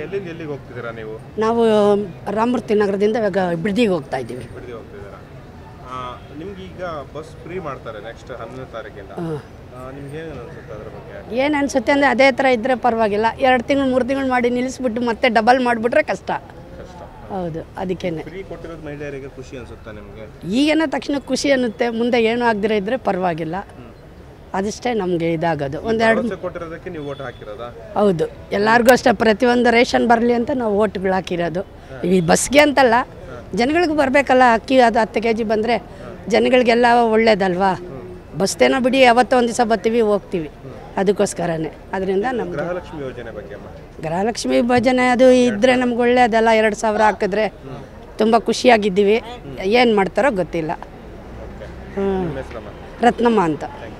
ಎಲ್ಲಿಂದ ಎಲ್ಲಿಗೆ ಹೋಗ್ತಿದ್ದೀರಾ ನೀವು ನಾವು ರಾಮಮೂರ್ತಿ ನಗರದಿಂದ ಇವಾಗ ಬಿಡ್ದಿಗೆ ಹೋಗ್ತಾ ಇದ್ದೀವಿ ಬಿಡದಿ ಹೋಗ್ತಿದ್ದೀರಾ ನಿಮ್ಗೆ ಈಗ ಬಸ್ ಫ್ರೀ ಮಾಡ್ತಾರೆ ನೆಕ್ಸ್ಟ್ ಹನ್ನೊಂದನೇ ತಾರೀಕಿಂದ ಆ, ನಿಮ್ಗೆ ಏನು ಅನ್ಸುತ್ತೆ ಅದ್ರ ಬಗ್ಗೆ ಏನು ಅನಿಸುತ್ತೆ ಅಂದರೆ ಅದೇ ಥರ ಇದ್ದರೆ ಪರವಾಗಿಲ್ಲ ಎರಡು ತಿಂಗಳು ಮೂರು ತಿಂಗಳು ಮಾಡಿ ನಿಲ್ಲಿಸ್ಬಿಟ್ಟು ಮತ್ತೆ ಡಬಲ್ ಮಾಡಿಬಿಟ್ರೆ ಕಷ್ಟ ಕಷ್ಟ ಹೌದು ಅದಕ್ಕೇನೆ ಫ್ರೀ ಕೊಟ್ಟಿರೋದು ಮಹಿಳೆಯರಿಗೆ ಖುಷಿ ಅನ್ಸುತ್ತಾ ನಿಮಗೆ ಈಗೇನೋ ತಕ್ಷಣ ಖುಷಿ ಅನ್ನುತ್ತೆ ಮುಂದೆ ಏನೂ ಆಗದಿರ ಇದ್ದರೆ ಪರವಾಗಿಲ್ಲ ಅದಿಷ್ಟೇ ನಮಗೆ ಇದಾಗೋದು ಒಂದೆರಡು ಭರವಸೆ ಕೊಟ್ಟಿರೋದಕ್ಕೆ ನೀವು ಓಟ್ ಹಾಕಿರೋದಾ ಹೌದು ಎಲ್ಲರಿಗೂ ಅಷ್ಟೇ ಪ್ರತಿಯೊಂದು ರೇಷನ್ ಬರಲಿ ಅಂತ ನಾವು ಓಟ್ಗಳು ಹಾಕಿರೋದು ಈ ಬಸ್ಗೆ ಅಂತಲ್ಲ ಜನಗಳಿಗೆ ಬರಬೇಕಲ್ಲ ಅಕ್ಕಿ ಅದು ಹತ್ತು ಕೆ ಜಿ ಬಂದರೆ ಜನಗಳಿಗೆಲ್ಲ ಒಳ್ಳೇದಲ್ವಾ ಬಸ್ತೇನೋ ಬಿಡಿ ಯಾವತ್ತೋ ಒಂದು ದಿವಸ ಬರ್ತೀವಿ ಹೋಗ್ತೀವಿ ಅದಕ್ಕೋಸ್ಕರನೇ ಅದರಿಂದ ನಮ್ಗೆ ಗೃಹಲಕ್ಷ್ಮಿ ಯೋಜನೆ ಬಗ್ಗೆ ಅಮ್ಮ ಗೃಹಲಕ್ಷ್ಮಿ ಭೋಜನೆ ಅದು ಇದ್ದರೆ ನಮ್ಗೆ ಒಳ್ಳೇದಲ್ಲ ಎರಡು ಸಾವಿರ ಹಾಕಿದ್ರೆ ತುಂಬ ಖುಷಿಯಾಗಿದ್ದೀವಿ ಏನು ಮಾಡ್ತಾರೋ ಗೊತ್ತಿಲ್ಲ ಓಕೆ ಹ್ಞೂ ನಿಮ್ಮ ಹೆಸರಮ್ಮ ರತ್ನಮ್ಮ ಅಂತ